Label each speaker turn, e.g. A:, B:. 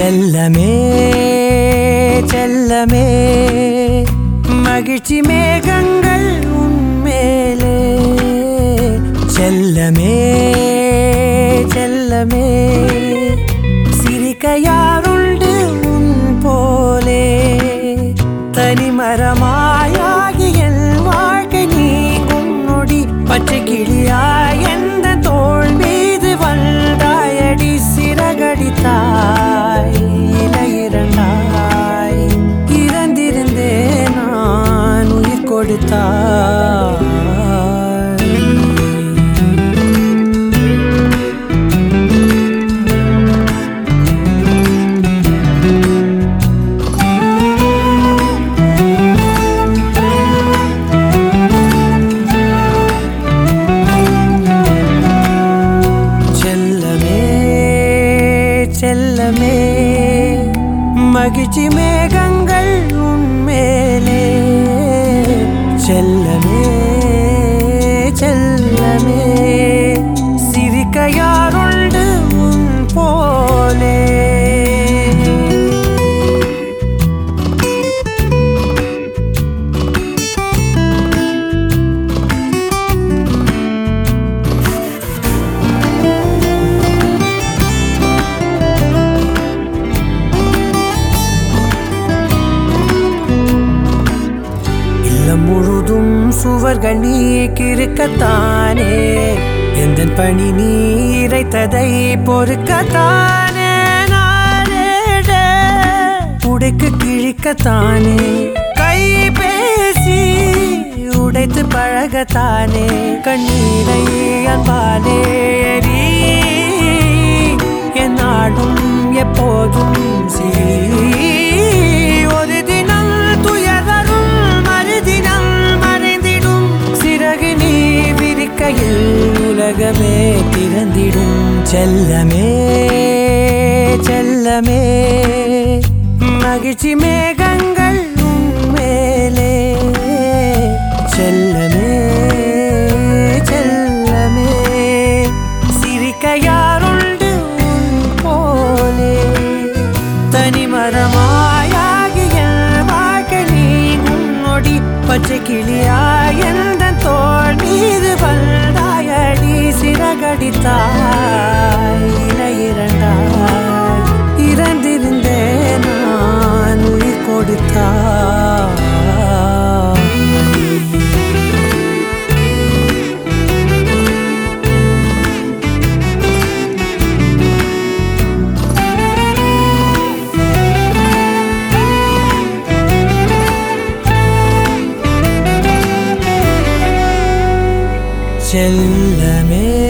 A: செல்லமே செல்லமே மகிழ்ச்சி மேகங்கள் உன்மேலே செல்லமே செல்லமே சிரிக்க யாருண்டு உன் போலே தனிமரமாயாகி என் வாழ்க்கை நீங்கும் நொடி பச்சை கிளியாய் எந்த தோள் மீது வந்தாயடி சிறகடித்தாய் இலை இரண்டாய் இறந்திருந்தே நான் உயிர் கொடுத்தாய் செல்லமே செல்லமே மகிழ்ச்சி மேகங்கள் உன்மேலே செல்லமே செல்லமே சிரிக்க யாருண்டு உன் போலே இல்லம் முழுதும் சுவர்கள் நீ கிறுக்கத்தானே எந்த பணி நீ இறைத்ததை பொறுக்கத்தானே நாளேட உடைக்கு கிழிக்கத்தானே கை பேசி உடைத்து பழகத்தானே கண்ணீரை அன்பாலே எரி என்னாலும் எப்போதும் சிரி ஒரு தினம் துயரும் மறுதினம் மறைந்திடும் சிறகு நீ விரிக்கையில் உலகமே திறந்திடும் செல்லமே செல்லமே மகிழ்ச்சி மேகங்கள் உன்மேலே செல்லமே செல்லமே சிரிக்க யாருண்டு உன் போலே தனிமரமாயாகிய வாழ்க்கை நீ உன்னொடி பச்சை கிளியாய் எந்த தோல் மீது வந்தாயடி சிறகடித்தாய் இலை இரண்டாய் இறந்திருந்தேன் நான் உயிர் கொடுத்தாய் செல்லமே